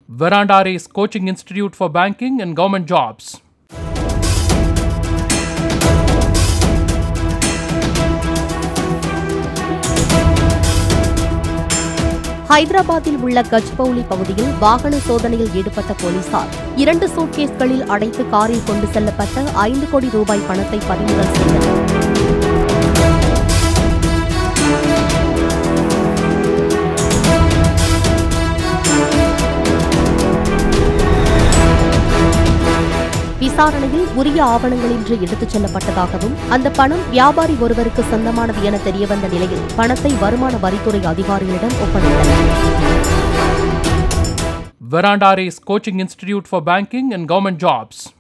Verandares Coaching Institute for Banking and Government Jobs. ஹைதராபாத்தில் உள்ள கஜ்பவுலி பகுதியில் வாகன சோதனையில் ஈடுபட்ட போலீசார் இரண்டு சூட்கேஸ்களில் அடைத்து காரில் கொண்டு செல்லப்பட்ட ஐந்து கோடி ரூபாய் பணத்தை பறிமுதல் செய்தனர் விசாரணையில் உரிய ஆவணங்களின்றி எடுத்துச் செல்லப்பட்டதாகவும் அந்த பணம் வியாபாரி ஒருவருக்கு சொந்தமானது என தெரியவந்த நிலையில் பணத்தை வருமான வரித்துறை அதிகாரிகளிடம் ஒப்படைத்தனர் Verandares Coaching Institute for Banking and Government Jobs.